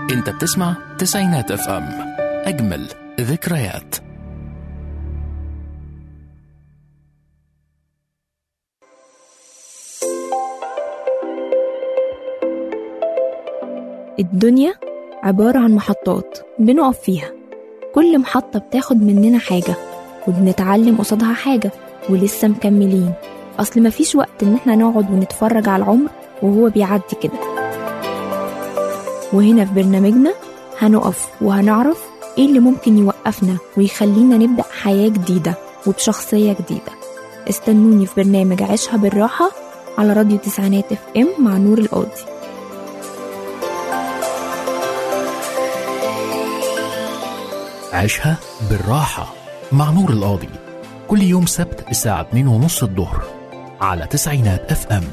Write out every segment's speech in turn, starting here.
انت بتسمع تسعينات اف ام اجمل ذكريات الدنيا عبارة عن محطات بنقف فيها كل محطة بتاخد مننا حاجة وبنتعلم قصادها حاجة ولسه مكملين أصل مفيش وقت إن احنا نقعد ونتفرج على العمر وهو بيعدي كده وهنا في برنامجنا هنقف وهنعرف ايه اللي ممكن يوقفنا ويخلينا نبدأ حياة جديدة وبشخصية جديدة استنوني في برنامج عيشها بالراحة على راديو تسعينات اف ام مع نور القاضي عيشها بالراحة مع نور القاضي كل يوم سبت الساعة 2 ونص الظهر على تسعينات اف ام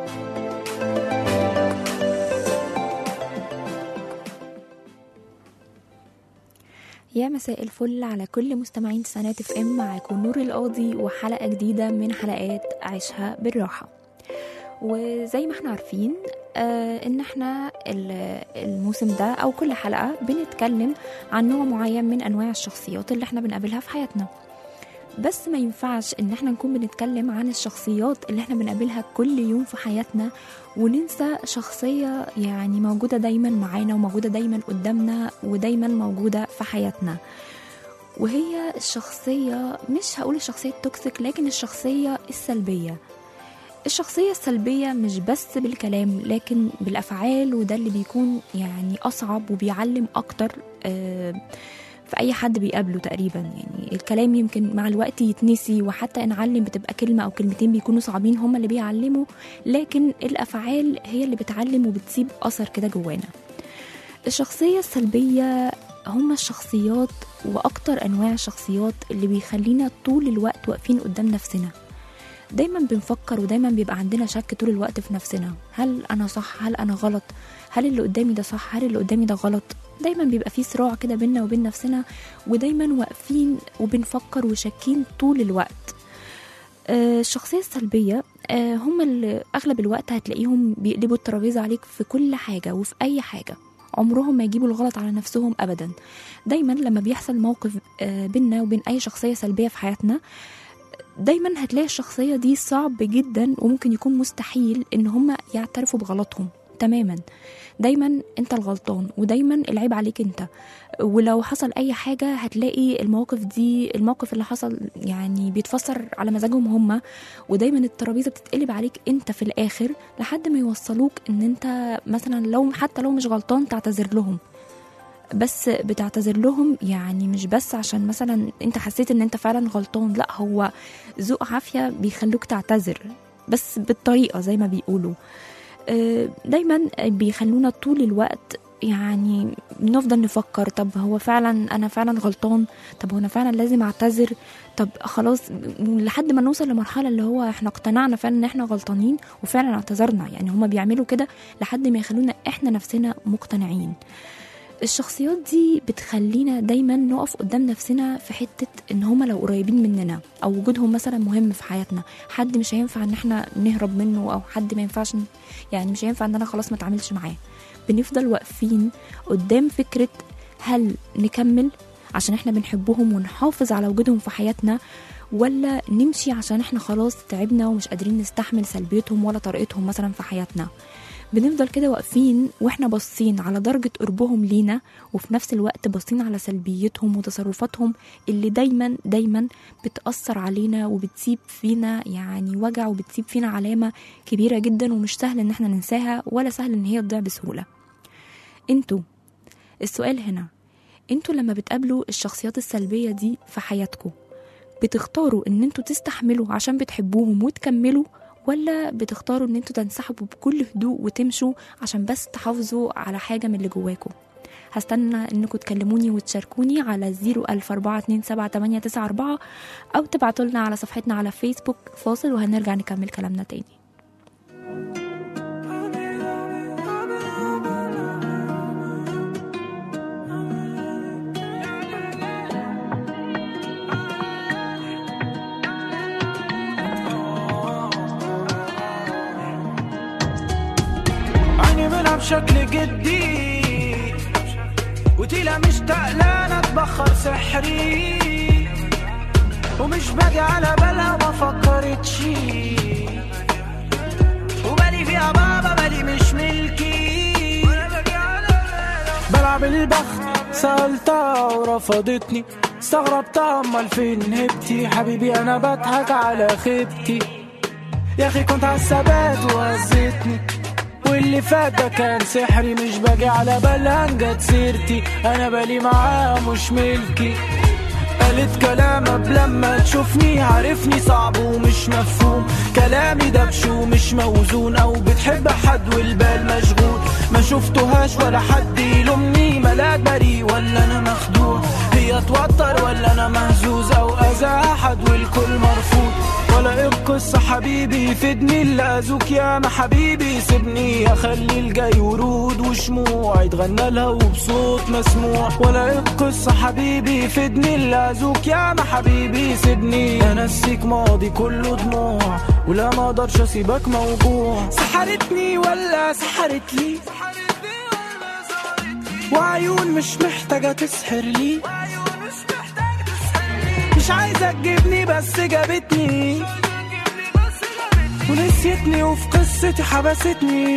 يا مساء الفل على كل مستمعين تسعينات اف ام معاكم نور القاضي وحلقة جديدة من حلقات عيشها بالراحة وزي ما احنا عارفين آه ان احنا ال- الموسم ده او كل حلقة بنتكلم عن نوع معين من انواع الشخصيات اللي احنا بنقابلها في حياتنا بس ما ينفعش ان احنا نكون بنتكلم عن الشخصيات اللي احنا بنقابلها كل يوم في حياتنا وننسى شخصية يعني موجودة دايما معانا وموجودة دايما قدامنا ودايما موجودة في حياتنا وهي الشخصية مش هقول الشخصية التوكسيك لكن الشخصية السلبية الشخصية السلبية مش بس بالكلام لكن بالأفعال وده اللي بيكون يعني أصعب وبيعلم أكتر آه، في أي حد بيقابله تقريبا يعني الكلام يمكن مع الوقت يتنسي وحتى نعلم بتبقى كلمة أو كلمتين بيكونوا صعبين هما اللي بيعلموا لكن الأفعال هي اللي بتعلم وبتسيب أثر كده جوانا الشخصية السلبية هما الشخصيات وأكتر أنواع الشخصيات اللي بيخلينا طول الوقت واقفين قدام نفسنا دايما بنفكر ودايما بيبقى عندنا شك طول الوقت في نفسنا هل انا صح هل انا غلط هل اللي قدامي ده صح هل اللي قدامي ده غلط دايما بيبقى في صراع كده بينا وبين نفسنا ودايما واقفين وبنفكر وشاكين طول الوقت آه، الشخصية السلبية آه، هم اللي أغلب الوقت هتلاقيهم بيقلبوا الترابيزة عليك في كل حاجة وفي أي حاجة عمرهم ما يجيبوا الغلط على نفسهم أبدا دايما لما بيحصل موقف آه، بينا وبين أي شخصية سلبية في حياتنا دايما هتلاقي الشخصية دي صعب جدا وممكن يكون مستحيل ان هم يعترفوا بغلطهم تماما دايما انت الغلطان ودايما العيب عليك انت ولو حصل اي حاجة هتلاقي المواقف دي الموقف اللي حصل يعني بيتفسر على مزاجهم هم ودايما الترابيزة بتتقلب عليك انت في الاخر لحد ما يوصلوك ان انت مثلا لو حتى لو مش غلطان تعتذر لهم بس بتعتذر لهم يعني مش بس عشان مثلا انت حسيت ان انت فعلا غلطان لا هو ذوق عافية بيخلوك تعتذر بس بالطريقة زي ما بيقولوا آه، دايما بيخلونا طول الوقت يعني نفضل نفكر طب هو فعلا انا فعلا غلطان طب هو انا فعلا لازم اعتذر طب خلاص لحد ما نوصل لمرحله اللي هو احنا اقتنعنا فعلا ان احنا غلطانين وفعلا اعتذرنا يعني هما بيعملوا كده لحد ما يخلونا احنا نفسنا مقتنعين الشخصيات دي بتخلينا دايما نقف قدام نفسنا في حتة ان هما لو قريبين مننا او وجودهم مثلا مهم في حياتنا حد مش هينفع ان احنا نهرب منه او حد ما ينفعش ن- يعني مش هينفع ان انا خلاص ما اتعاملش معاه بنفضل واقفين قدام فكرة هل نكمل عشان احنا بنحبهم ونحافظ على وجودهم في حياتنا ولا نمشي عشان احنا خلاص تعبنا ومش قادرين نستحمل سلبيتهم ولا طريقتهم مثلا في حياتنا بنفضل كده واقفين واحنا باصين على درجة قربهم لينا وفي نفس الوقت باصين على سلبيتهم وتصرفاتهم اللي دايما دايما بتأثر علينا وبتسيب فينا يعني وجع وبتسيب فينا علامة كبيرة جدا ومش سهل ان احنا ننساها ولا سهل ان هي تضيع بسهولة انتوا السؤال هنا انتوا لما بتقابلوا الشخصيات السلبية دي في حياتكم بتختاروا ان انتوا تستحملوا عشان بتحبوهم وتكملوا ولا بتختاروا ان انتوا تنسحبوا بكل هدوء وتمشوا عشان بس تحافظوا على حاجة من اللي جواكم هستنى انكم تكلموني وتشاركوني على 004278994 او تبعتوا لنا على صفحتنا على فيسبوك فاصل وهنرجع نكمل كلامنا تاني عيني منها بشكل جدي وتيلا مشتاق لانا اتبخر سحري ومش باجي على بالها ما فكرتش وبالي فيها بابا بالي مش ملكي بلعب البخت سألتها ورفضتني استغربتها امال فين هبتي حبيبي انا بضحك على خيبتي يا اخي كنت عالثبات وهزتني واللي فات ده كان سحري مش باجي على بالها جت سيرتي انا بالي معاها مش ملكي قالت كلام قبل لما تشوفني عارفني صعب ومش مفهوم كلامي دبش ومش موزون او بتحب حد والبال مشغول ما شفتهاش ولا حد يلومني ملاك بريء ولا انا مخدوع هي توتر ولا انا مهزوز او اذى احد والكل مرفوض ولا ايه القصة حبيبي يفيدني اللي اذوك يا ما حبيبي سيبني اخلي الجاي ورود وشموع يتغنى لها وبصوت مسموع ولا ايه القصة حبيبي يفيدني اللي اذوك يا ما حبيبي سيبني انسيك ماضي كله دموع ولا ما اقدرش اسيبك موجوع سحرتني ولا سحرت لي وعيون مش محتاجة تسحر لي مش عايزة تجيبني بس جابتني ونسيتني وفي قصتي حبستني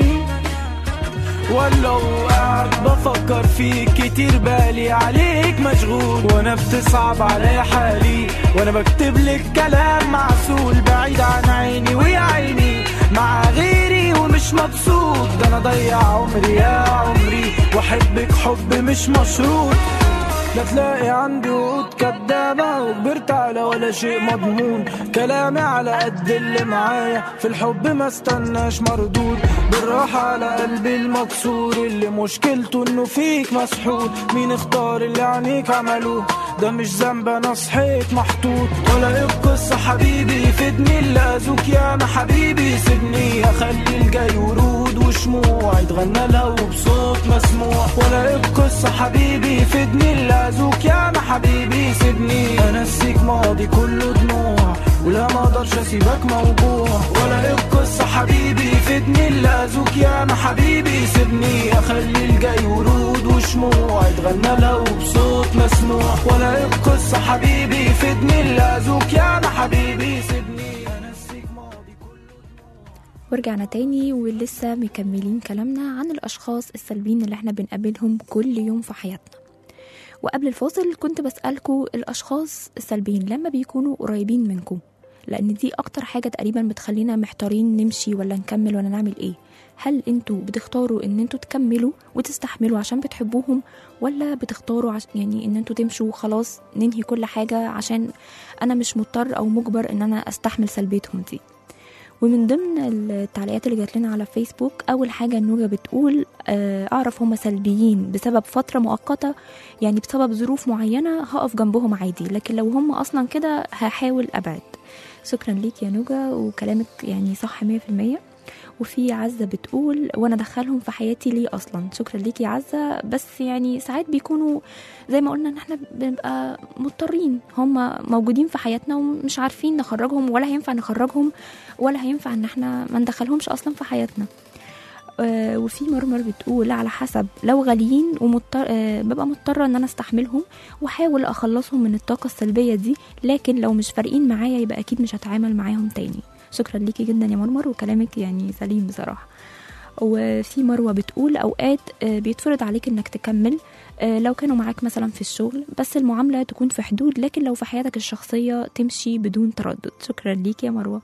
ولا وقعد بفكر فيك كتير بالي عليك مشغول وانا بتصعب عليا حالي وانا بكتب لك كلام معسول بعيد عن عيني ويا عيني مع غيري ومش مبسوط ده انا ضيع عمري يا عمري واحبك حب مش مشروط لا تلاقي عندي وقود كدابة وكبرت على ولا شيء مضمون كلامي على قد اللي معايا في الحب ما استناش مردود بالراحة على قلبي المكسور اللي مشكلته انه فيك مسحور مين اختار اللي عينيك عملوه ده مش ذنب انا صحيت محطوط ولا ايه القصة حبيبي يفيدني اللي اذوك يا ما حبيبي سيبني اخلي الجاي ورود وشموع يتغنى لها وبصوت مسموع ولا ايه القصة حبيبي يفيدني اللي اذوك يا ما حبيبي سيبني انسيك ماضي كله دموع ولا ما اقدرش اسيبك موجوع ولا ايه القصة حبيبي يفيدني اللي اذوك يا ما حبيبي سيبني اخلي الجاي ورود وشموع يتغنى لها وبصوت مسموع ولا ايه القصة حبيبي يفيدني اللي اذوك يا ما حبيبي سيبني انسيك ماضي كله ورجعنا تاني ولسه مكملين كلامنا عن الأشخاص السلبيين اللي احنا بنقابلهم كل يوم في حياتنا وقبل الفاصل كنت بسألكوا الأشخاص السلبيين لما بيكونوا قريبين منكم لأن دي أكتر حاجة تقريبا بتخلينا محتارين نمشي ولا نكمل ولا نعمل إيه هل انتوا بتختاروا ان انتوا تكملوا وتستحملوا عشان بتحبوهم ولا بتختاروا عش... يعني ان انتوا تمشوا خلاص ننهي كل حاجة عشان انا مش مضطر او مجبر ان انا استحمل سلبيتهم دي ومن ضمن التعليقات اللي جات لنا على فيسبوك اول حاجه نوجا بتقول آه، اعرف هم سلبيين بسبب فتره مؤقته يعني بسبب ظروف معينه هقف جنبهم عادي لكن لو هم اصلا كده هحاول ابعد شكرا ليك يا نوجا وكلامك يعني صح 100% وفي عزة بتقول وانا ادخلهم في حياتي ليه اصلا شكرا ليك يا عزة بس يعني ساعات بيكونوا زي ما قلنا ان احنا بنبقى مضطرين هم موجودين في حياتنا ومش عارفين نخرجهم ولا هينفع نخرجهم ولا هينفع ان احنا ما ندخلهمش اصلا في حياتنا آه، وفي مرمر بتقول على حسب لو غاليين ومضطر آه، ببقى مضطرة ان انا استحملهم واحاول اخلصهم من الطاقة السلبية دي لكن لو مش فارقين معايا يبقى اكيد مش هتعامل معاهم تاني شكرا ليكي جدا يا مرمر وكلامك يعني سليم بصراحة وفي مروة بتقول أوقات آه، بيتفرض عليك إنك تكمل آه، لو كانوا معاك مثلا في الشغل بس المعاملة تكون في حدود لكن لو في حياتك الشخصية تمشي بدون تردد شكرا ليك يا مروة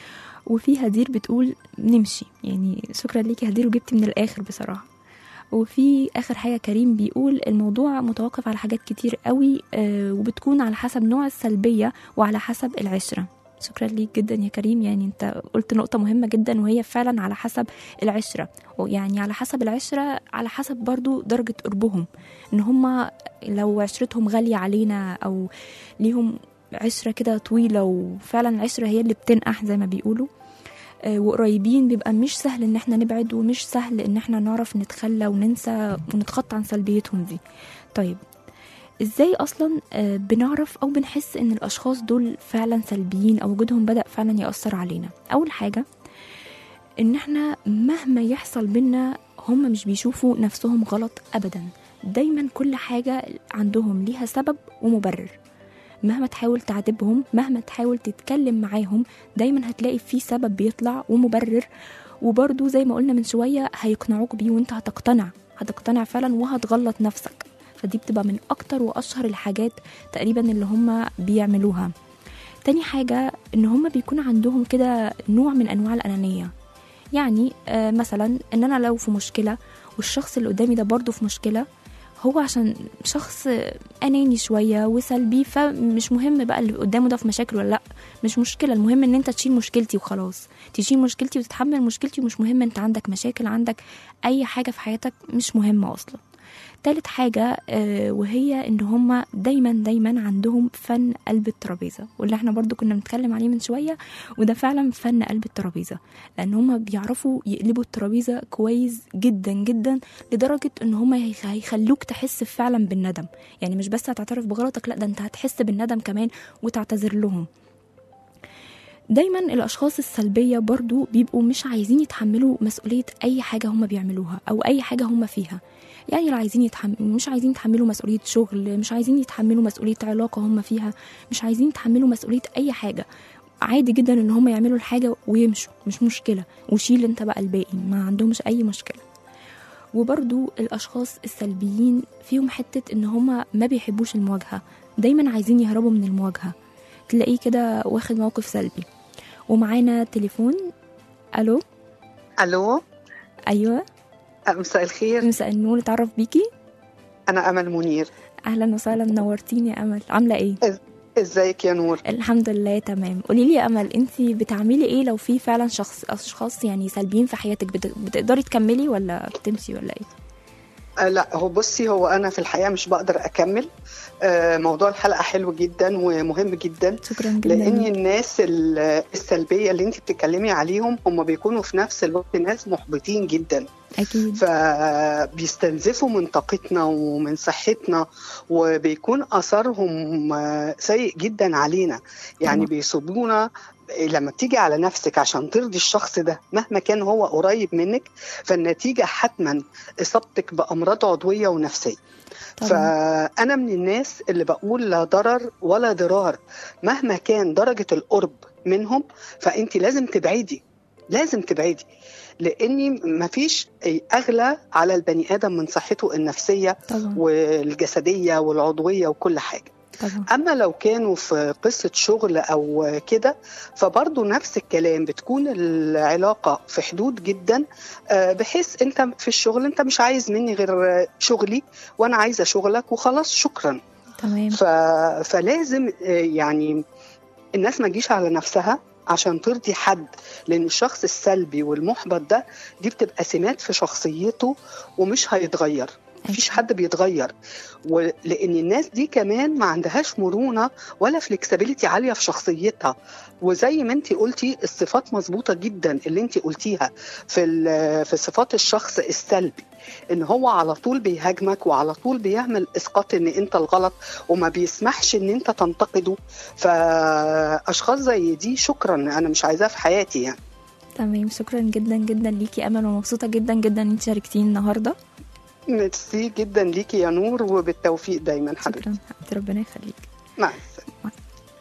وفي هدير بتقول نمشي يعني شكرا ليكي هدير وجبتي من الآخر بصراحة وفي آخر حاجة كريم بيقول الموضوع متوقف على حاجات كتير قوي آه، وبتكون على حسب نوع السلبية وعلى حسب العشرة شكرا ليك جدا يا كريم يعني انت قلت نقطة مهمة جدا وهي فعلا على حسب العشرة ويعني على حسب العشرة على حسب برضو درجة قربهم ان هما لو عشرتهم غالية علينا او ليهم عشرة كده طويلة وفعلا العشرة هي اللي بتنقح زي ما بيقولوا آه، وقريبين بيبقى مش سهل ان احنا نبعد ومش سهل ان احنا نعرف نتخلى وننسى ونتخطى عن سلبيتهم دي طيب ازاي اصلا آه، بنعرف او بنحس ان الاشخاص دول فعلا سلبيين او وجودهم بدا فعلا ياثر علينا اول حاجه ان احنا مهما يحصل بينا هم مش بيشوفوا نفسهم غلط ابدا دايما كل حاجة عندهم ليها سبب ومبرر مهما تحاول تعاتبهم مهما تحاول تتكلم معاهم دايما هتلاقي في سبب بيطلع ومبرر وبرضو زي ما قلنا من شوية هيقنعوك بيه وانت هتقتنع هتقتنع فعلا وهتغلط نفسك فدي بتبقى من اكتر واشهر الحاجات تقريبا اللي هم بيعملوها تاني حاجة ان هم بيكون عندهم كده نوع من انواع الانانية يعني آه مثلا ان انا لو في مشكلة والشخص اللي قدامي ده برضه في مشكلة هو عشان شخص اناني شويه وسلبي فمش مهم بقى اللي قدامه ده في مشاكل ولا لا مش مشكله المهم ان انت تشيل مشكلتي وخلاص تشيل مشكلتي وتتحمل مشكلتي ومش مهم انت عندك مشاكل عندك اي حاجه في حياتك مش مهمه اصلا تالت حاجة آه، وهي ان هما دايما دايما عندهم فن قلب الترابيزة واللي احنا برضو كنا بنتكلم عليه من شوية وده فعلا فن قلب الترابيزة لان هما بيعرفوا يقلبوا الترابيزة كويس جدا جدا لدرجة ان هما هيخ- هيخلوك تحس فعلا بالندم يعني مش بس هتعترف بغلطك لا ده انت هتحس بالندم كمان وتعتذر لهم دايما الاشخاص السلبيه برضو بيبقوا مش عايزين يتحملوا مسؤوليه اي حاجه هم بيعملوها او اي حاجه هم فيها يعني لا عايزين يتحمل مش عايزين يتحملوا مسؤوليه شغل مش عايزين يتحملوا مسؤوليه علاقه هم فيها مش عايزين يتحملوا مسؤوليه اي حاجه عادي جدا ان هم يعملوا الحاجه ويمشوا مش مشكله وشيل انت بقى الباقي ما عندهمش اي مشكله وبرضو الاشخاص السلبيين فيهم حته ان هم ما بيحبوش المواجهه دايما عايزين يهربوا من المواجهه تلاقيه كده واخد موقف سلبي ومعانا تليفون الو الو ايوه مساء الخير مساء النور اتعرف بيكي انا امل منير اهلا وسهلا نورتيني يا امل عامله ايه ازيك يا نور الحمد لله تمام قولي لي يا امل انت بتعملي ايه لو في فعلا شخص اشخاص يعني سلبيين في حياتك بت- بتقدري تكملي ولا بتمشي ولا ايه آه لا هو بصي هو انا في الحقيقه مش بقدر اكمل آه موضوع الحلقه حلو جدا ومهم جدا شكرا جدا لان الناس ال- السلبيه اللي انت بتتكلمي عليهم هم بيكونوا في نفس الوقت ناس محبطين جدا اكيد فبيستنزفوا من طاقتنا ومن صحتنا وبيكون اثرهم آه، سيء جدا علينا يعني طبعا. بيصيبونا لما بتيجي على نفسك عشان ترضي الشخص ده مهما كان هو قريب منك فالنتيجه حتما اصابتك بامراض عضويه ونفسيه طبعا فانا من الناس اللي بقول لا ضرر ولا ضرار مهما كان درجه القرب منهم فانت لازم تبعدي لازم تبعدي لاني مفيش اغلى على البني ادم من صحته النفسيه طبعا والجسديه والعضويه وكل حاجه طبعا اما لو كانوا في قصه شغل او كده فبرضه نفس الكلام بتكون العلاقه في حدود جدا آه، بحيث انت في الشغل انت مش عايز مني غير شغلي وانا عايزه شغلك وخلاص شكرا تمام ف... فلازم آه، يعني الناس ما تجيش على نفسها عشان ترضي حد لان الشخص السلبي والمحبط ده دي بتبقى سمات في شخصيته ومش هيتغير مفيش حد بيتغير ولان الناس دي كمان ما عندهاش مرونه ولا فلكسبيليتي عاليه في شخصيتها وزي ما انت قلتي الصفات مظبوطه جدا اللي انت قلتيها في ال- في صفات الشخص السلبي ان هو على طول بيهاجمك وعلى طول بيعمل اسقاط ان انت الغلط وما بيسمحش ان انت تنتقده فاشخاص زي دي شكرا انا مش عايزاها في حياتي يعني تمام شكرا جدا جدا ليكي يا امل ومبسوطه جدا جدا ان انت شاركتيني النهارده ميرسي جدا ليكي يا نور وبالتوفيق دايما حبيبتي شكرا حبيبتي ربنا يخليك مع السلامه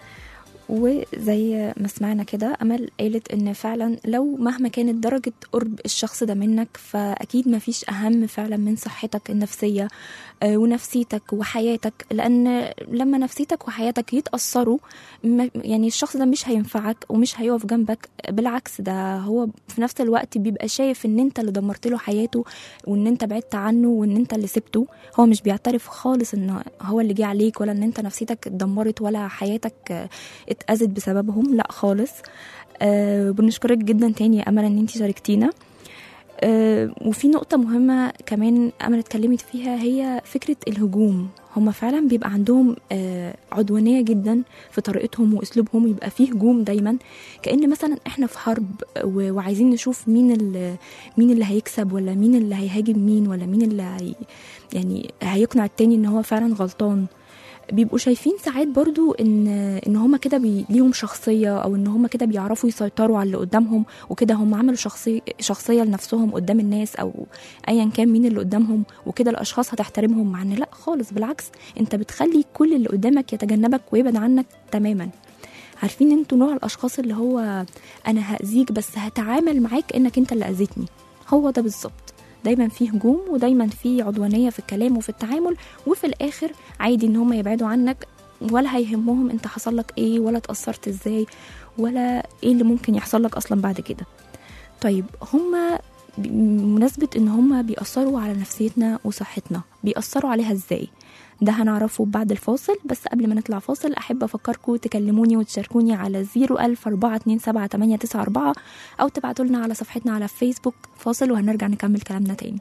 وزي ما سمعنا كده امل قالت ان فعلا لو مهما كانت درجه قرب الشخص ده منك فاكيد ما فيش اهم فعلا من صحتك النفسيه آه، ونفسيتك وحياتك لان لما نفسيتك وحياتك يتاثروا ما- يعني الشخص ده مش هينفعك ومش هيقف جنبك بالعكس ده هو في نفس الوقت بيبقى شايف ان انت اللي دمرت له حياته وان انت بعدت عنه وان انت اللي سبته هو مش بيعترف خالص ان هو اللي جه عليك ولا ان انت نفسيتك اتدمرت ولا حياتك آه، اتأذت بسببهم لا خالص أه بنشكرك جدا تاني يا امل ان انت شاركتينا أه وفي نقطة مهمة كمان أمل اتكلمت فيها هي فكرة الهجوم هما فعلا بيبقى عندهم أه عدوانية جدا في طريقتهم وأسلوبهم يبقى فيه هجوم دايما كأن مثلا احنا في حرب و- وعايزين نشوف مين اللي مين اللي هيكسب ولا مين اللي هيهاجم مين ولا مين اللي هي يعني هيقنع التاني ان هو فعلا غلطان بيبقوا شايفين ساعات برضو ان ان هما كده بي ليهم شخصيه او ان هما كده بيعرفوا يسيطروا على اللي قدامهم وكده هم عملوا شخصيه شخصيه لنفسهم قدام الناس او ايا كان مين اللي قدامهم وكده الاشخاص هتحترمهم مع ان لا خالص بالعكس انت بتخلي كل اللي قدامك يتجنبك ويبعد عنك تماما عارفين انتوا نوع الاشخاص اللي هو انا هاذيك بس هتعامل معاك انك انت اللي اذيتني هو ده بالظبط دايما في هجوم ودايما في عدوانيه في الكلام وفي التعامل وفي الاخر عادي ان هم يبعدوا عنك ولا هيهمهم انت حصل لك ايه ولا اتاثرت ازاي ولا ايه اللي ممكن يحصل لك اصلا بعد كده طيب هما بمناسبة ان هما بيأثروا على نفسيتنا وصحتنا بيأثروا عليها ازاي ده هنعرفه بعد الفاصل بس قبل ما نطلع فاصل أحب أفكركم تكلموني وتشاركوني على 004278994 أو تبعتوا لنا على صفحتنا على فيسبوك فاصل وهنرجع نكمل كلامنا تاني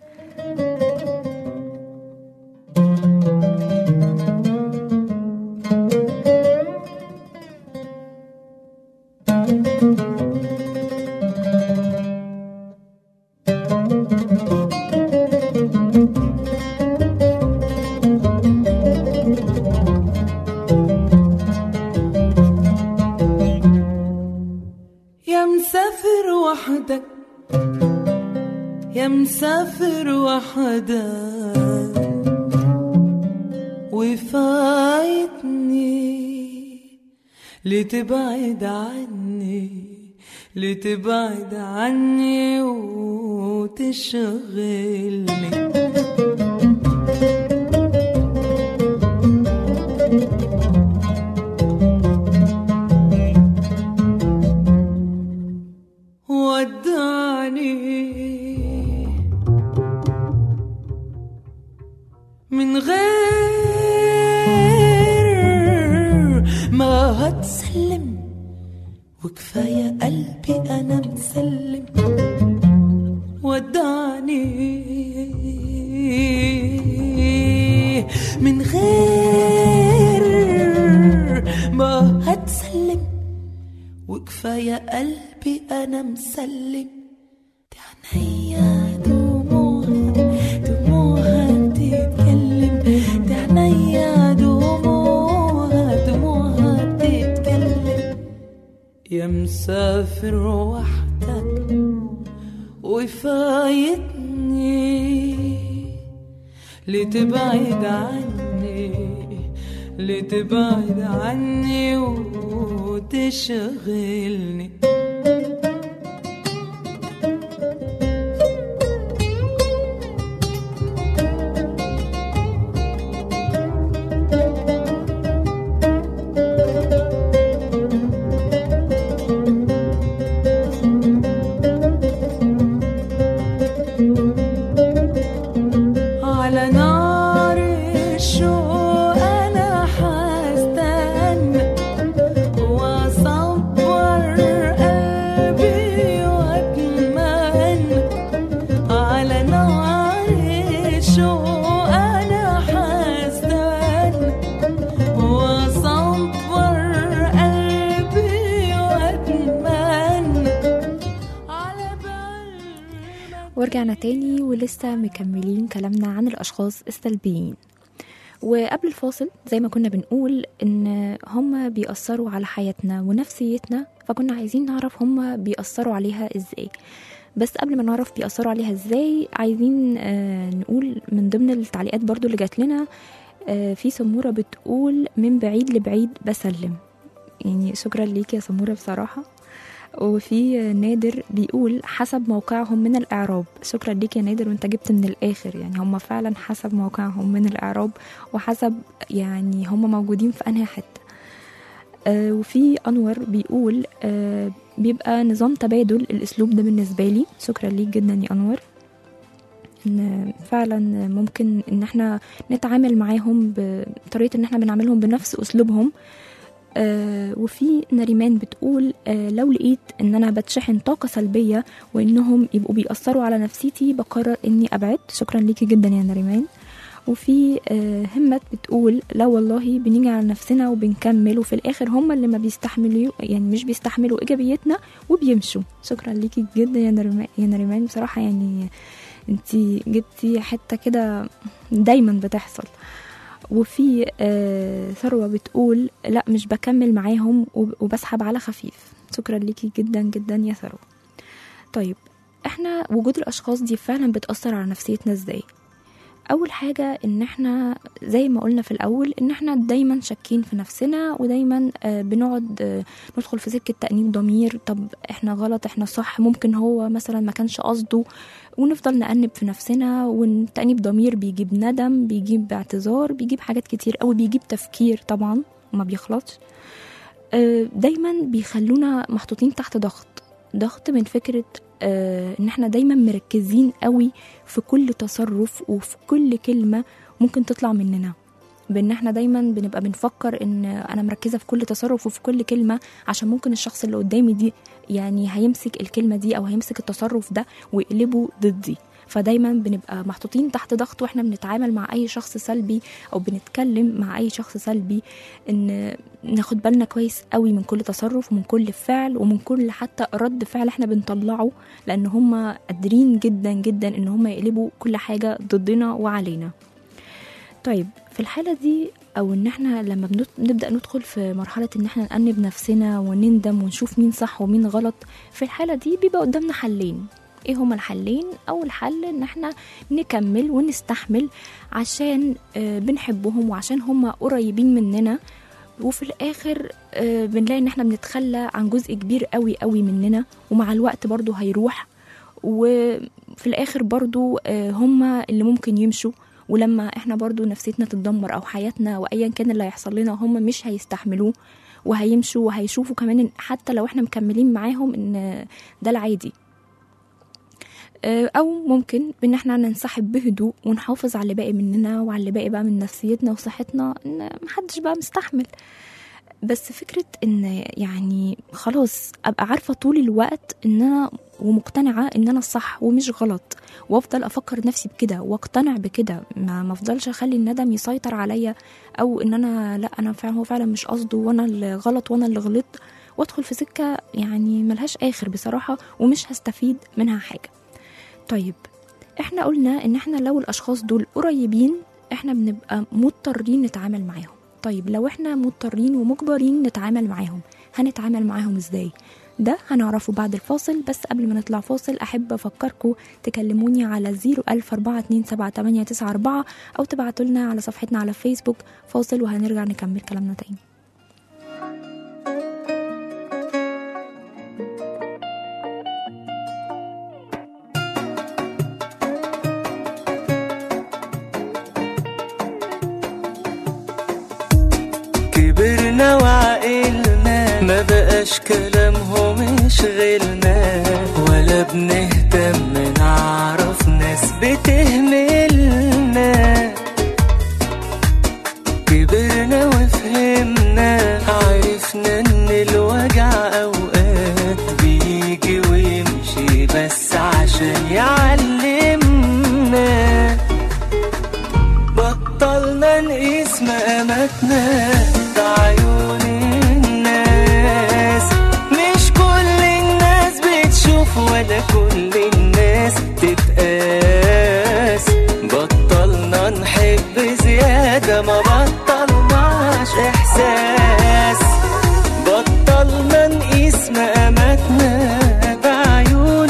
يا مسافر وحدك يا مسافر وحدك وفايتني لتبعد عني لتبعد عني وتشغلني ودعني من غير ما هتسلم وكفاية قلبي أنا مسلم ودعني من غير ما هتسلم وكفاية قلبي أنا مسلم دي عينيا دموعها دموعها بتتكلم دي عينيا دموعها دموعها بتتكلم يا مسافر وحدك وفايتني لتبعد عني لتبعد عني وتشغلني على نار الشوق انا حستنى واصبر قلبي واتمنى على نار الشوق انا حستنى واصبر قلبي واتمنى على بال ورجعنا تاني ولسه مكملين كلامنا عن الأشخاص السلبيين وقبل الفاصل زي ما كنا بنقول ان هم بيأثروا على حياتنا ونفسيتنا فكنا عايزين نعرف هم بيأثروا عليها ازاي بس قبل ما نعرف بيأثروا عليها ازاي عايزين آه نقول من ضمن التعليقات برضو اللي جات لنا آه في سمورة بتقول من بعيد لبعيد بسلم يعني شكرا ليك يا سمورة بصراحة وفي نادر بيقول حسب موقعهم من الإعراب شكرا ليك يا نادر وانت جبت من الآخر يعني هم فعلا حسب موقعهم من الإعراب وحسب يعني هم موجودين في أنهي حتة آه وفي أنور بيقول آه بيبقى نظام تبادل الأسلوب ده بالنسبة لي شكرا ليك جدا يا أنور ان فعلا ممكن ان احنا نتعامل معاهم بطريقه ان احنا بنعاملهم بنفس اسلوبهم آه وفي نريمان بتقول آه لو لقيت ان انا بتشحن طاقه سلبيه وانهم يبقوا بيأثروا على نفسيتي بقرر اني ابعد شكرا ليكي جدا يا نريمان وفي آه همت بتقول لا والله بنيجي على نفسنا وبنكمل وفي الاخر هم اللي ما بيستحملوا يعني مش بيستحملوا ايجابيتنا وبيمشوا شكرا ليكي جدا يا نريمان يا نريمان بصراحه يعني انتي جبتي حته كده دايما بتحصل وفي آه، ثروة بتقول لا مش بكمل معاهم وب- وبسحب على خفيف شكرا ليكي جدا جدا يا ثروة طيب احنا وجود الاشخاص دي فعلا بتأثر على نفسيتنا ازاي اول حاجة ان احنا زي ما قلنا في الاول ان احنا دايما شاكين في نفسنا ودايما آه، بنقعد آه، ندخل في سكة تأنيب ضمير طب احنا غلط احنا صح ممكن هو مثلا ما كانش قصده ونفضل نأنب في نفسنا والتأنيب ضمير بيجيب ندم بيجيب اعتذار بيجيب حاجات كتير قوي بيجيب تفكير طبعا وما بيخلصش آه، دايما بيخلونا محطوطين تحت ضغط ضغط من فكرة آه، ان احنا دايما مركزين قوي في كل تصرف وفي كل كلمة ممكن تطلع مننا بان احنا دايما بنبقى بنفكر ان انا مركزه في كل تصرف وفي كل كلمه عشان ممكن الشخص اللي قدامي دي يعني هيمسك الكلمه دي او هيمسك التصرف ده ويقلبه ضدي فدايما بنبقى محطوطين تحت ضغط واحنا بنتعامل مع اي شخص سلبي او بنتكلم مع اي شخص سلبي ان ناخد بالنا كويس قوي من كل تصرف ومن كل فعل ومن كل حتى رد فعل احنا بنطلعه لان هم قادرين جدا جدا ان هم يقلبوا كل حاجه ضدنا وعلينا طيب في الحالة دي أو إن إحنا لما بنت- بنبدأ ندخل في مرحلة إن إحنا نأنب نفسنا ونندم ونشوف مين صح ومين غلط في الحالة دي بيبقى قدامنا حلين إيه هما الحلين؟ أول حل إن إحنا نكمل ونستحمل عشان آه، بنحبهم وعشان هما قريبين مننا وفي الآخر آه، بنلاقي إن إحنا بنتخلى عن جزء كبير قوي قوي مننا ومع الوقت برضو هيروح وفي الآخر برضو آه، هما اللي ممكن يمشوا ولما احنا برضو نفسيتنا تتدمر او حياتنا وايا كان اللي هيحصل لنا هم مش هيستحملوه وهيمشوا وهيشوفوا كمان إن حتى لو احنا مكملين معاهم ان ده العادي آه، او ممكن ان احنا ننسحب بهدوء ونحافظ على اللي باقي مننا وعلى اللي باقي بقى من نفسيتنا وصحتنا ان محدش بقى مستحمل بس فكرة ان يعني خلاص ابقى عارفة طول الوقت ان انا ومقتنعة ان انا الصح ومش غلط وافضل افكر نفسي بكده واقتنع بكده ما ما افضلش اخلي الندم يسيطر عليا او ان انا لا انا فعلا هو فعلا مش قصده وانا اللي غلط وانا اللي غلطت وادخل في سكة يعني ملهاش اخر بصراحة ومش هستفيد منها حاجة طيب احنا قلنا ان احنا لو الاشخاص دول قريبين احنا بنبقى مضطرين نتعامل معاهم طيب لو احنا مضطرين ومجبرين نتعامل معاهم هنتعامل معاهم ازاي ده هنعرفه بعد الفاصل بس قبل ما نطلع فاصل أحب أفكركم تكلموني على 004278994 أو تبعتوا لنا على صفحتنا على فيسبوك فاصل وهنرجع نكمل كلامنا تاني كبرنا وعقلنا ما بقاش كلامهم يشغلنا ولا بنهتم نعرف ناس بتهملنا كبرنا وفهمنا عرفنا ان الوجع اوقات بيجي ويمشي بس عشان يعلمنا بطلنا نقيس مقاماتنا بعيون الناس مش كل الناس بتشوف ولا كل الناس تتقاس بطلنا نحب زيادة ما بطلناش إحساس بطلنا نقيس مقاماتنا بعيون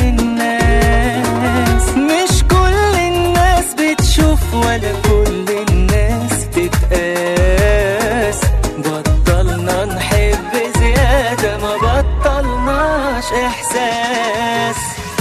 الناس مش كل الناس بتشوف ولا كل الناس تتقاس بطلنا نحب زيادة ما بطلناش إحساس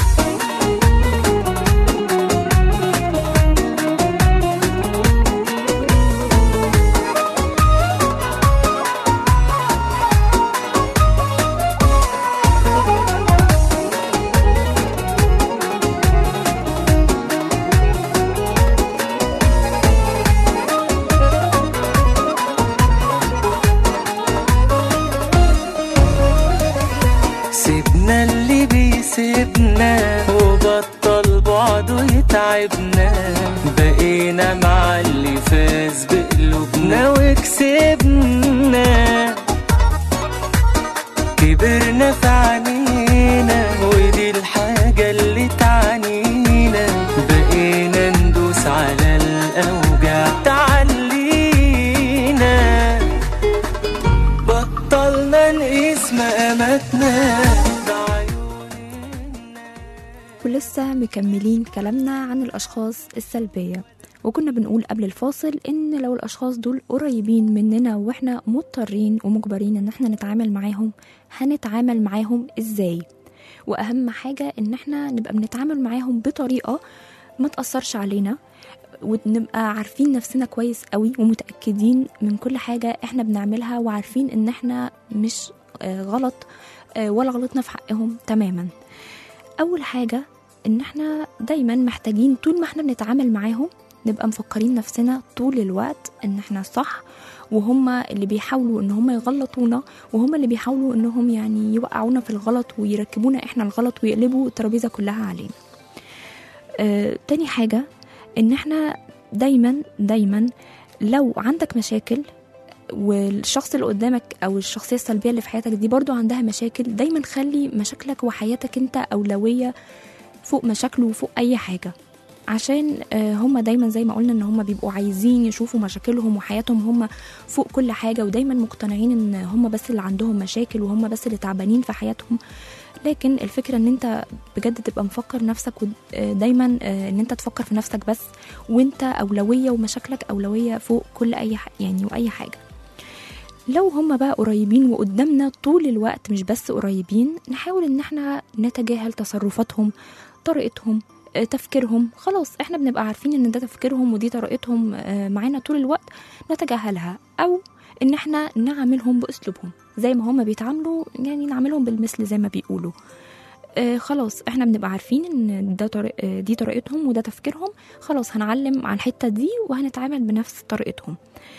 سيبنا اللي بيسيبنا وبطل بعده يتعبنا بقينا مع اللي فاز بقلوبنا وكسبنا كبرنا في عينينا ودي الحاجة اللي تعنينا بقينا ندوس على الأوجاع تعلينا مكملين كلامنا عن الأشخاص السلبية وكنا بنقول قبل الفاصل إن لو الأشخاص دول قريبين مننا وإحنا مضطرين ومجبرين إن إحنا نتعامل معاهم هنتعامل معاهم إزاي وأهم حاجة إن إحنا نبقى بنتعامل معاهم بطريقة ما تأثرش علينا ونبقى عارفين نفسنا كويس قوي ومتأكدين من كل حاجة إحنا بنعملها وعارفين إن إحنا مش آه، غلط آه، ولا غلطنا في حقهم تماما اول حاجه ان احنا دايما محتاجين طول ما احنا بنتعامل معاهم نبقى مفكرين نفسنا طول الوقت ان احنا صح وهم اللي بيحاولوا ان هم يغلطونا وهم اللي بيحاولوا انهم يعني يوقعونا في الغلط ويركبونا احنا الغلط ويقلبوا الترابيزه كلها علينا آه، تاني حاجه ان احنا دايما دايما لو عندك مشاكل والشخص اللي قدامك او الشخصيه السلبيه اللي في حياتك دي برضو عندها مشاكل دايما خلي مشاكلك وحياتك انت اولويه فوق مشاكله وفوق اي حاجه عشان آه، هم دايما زي ما قلنا ان هم بيبقوا عايزين يشوفوا مشاكلهم وحياتهم هم فوق كل حاجه ودايما مقتنعين ان هم بس اللي عندهم مشاكل وهم بس اللي تعبانين في حياتهم لكن الفكره ان انت بجد تبقى مفكر نفسك ود- آه، دايما آه، ان انت تفكر في نفسك بس وانت اولويه ومشاكلك اولويه فوق كل اي ح- يعني واي حاجه لو هم بقى قريبين وقدامنا طول الوقت مش بس قريبين نحاول ان احنا نتجاهل تصرفاتهم طريقتهم آه، تفكيرهم خلاص احنا بنبقى عارفين ان ده تفكيرهم ودي طريقتهم آه، معانا طول الوقت نتجاهلها او ان احنا نعاملهم باسلوبهم زي ما هم بيتعاملوا يعني نعاملهم بالمثل زي ما بيقولوا آه خلاص احنا بنبقى عارفين ان ده طريق آه، دي طريقتهم وده تفكيرهم خلاص هنعلم على الحته دي وهنتعامل بنفس طريقتهم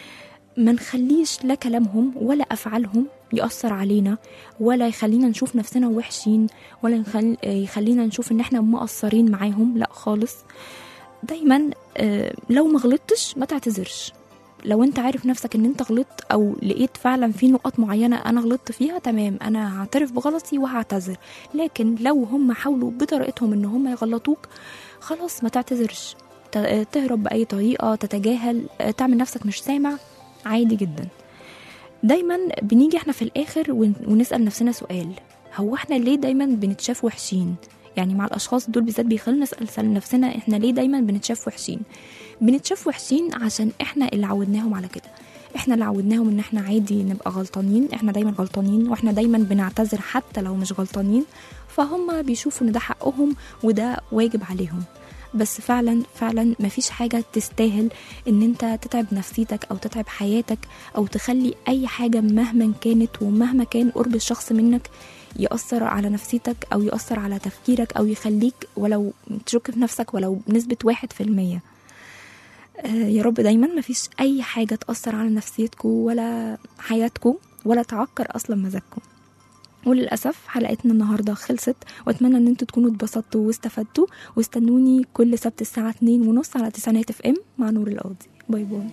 ما نخليش لا كلامهم ولا افعالهم ياثر علينا ولا يخلينا نشوف نفسنا وحشين ولا يخل... يخلينا نشوف ان احنا مقصرين معاهم لا خالص دايما آه، لو ما غلطتش ما تعتذرش لو انت عارف نفسك ان انت غلطت او لقيت فعلا في نقط معينه انا غلطت فيها تمام انا هعترف بغلطي وهعتذر لكن لو هم حاولوا بطريقتهم ان هم يغلطوك خلاص ما تعتذرش ت- تهرب باي طريقه تتجاهل آه، تعمل نفسك مش سامع عادي جدا دايما بنيجي احنا في الاخر ون- ونسال نفسنا سؤال هو احنا ليه دايما بنتشاف وحشين يعني مع الاشخاص دول بالذات بيخلينا نسال نفسنا احنا ليه دايما بنتشاف وحشين بنتشاف وحشين عشان احنا اللي عودناهم على كده احنا اللي عودناهم ان احنا عادي نبقى غلطانين احنا دايما غلطانين واحنا دايما بنعتذر حتى لو مش غلطانين فهم بيشوفوا ان ده حقهم وده واجب عليهم بس فعلا فعلا مفيش حاجة تستاهل ان انت تتعب نفسيتك او تتعب حياتك او تخلي اي حاجة مهما كانت ومهما كان قرب الشخص منك يأثر على نفسيتك او يأثر على تفكيرك او يخليك ولو تشك في نفسك ولو بنسبة واحد في المية آه، يا رب دايما مفيش اي حاجة تأثر على نفسيتكم ولا حياتكم ولا تعكر اصلا مزاجكم وللأسف حلقتنا النهاردة خلصت وأتمنى أن انتوا تكونوا اتبسطتوا واستفدتوا واستنوني كل سبت الساعة 2 ونص على تسعينات اف ام مع نور القاضي باي باي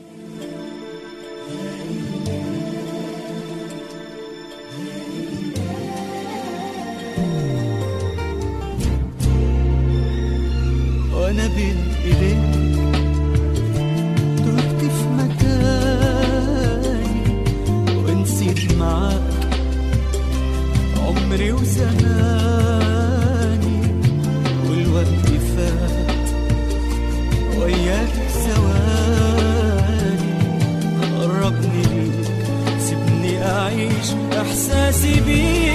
وانا بين ايديك تهت في مكاني ونسيت معاك عمري وزماني والوقت فات وياك ثواني قربني ليك سيبني اعيش احساسي بيك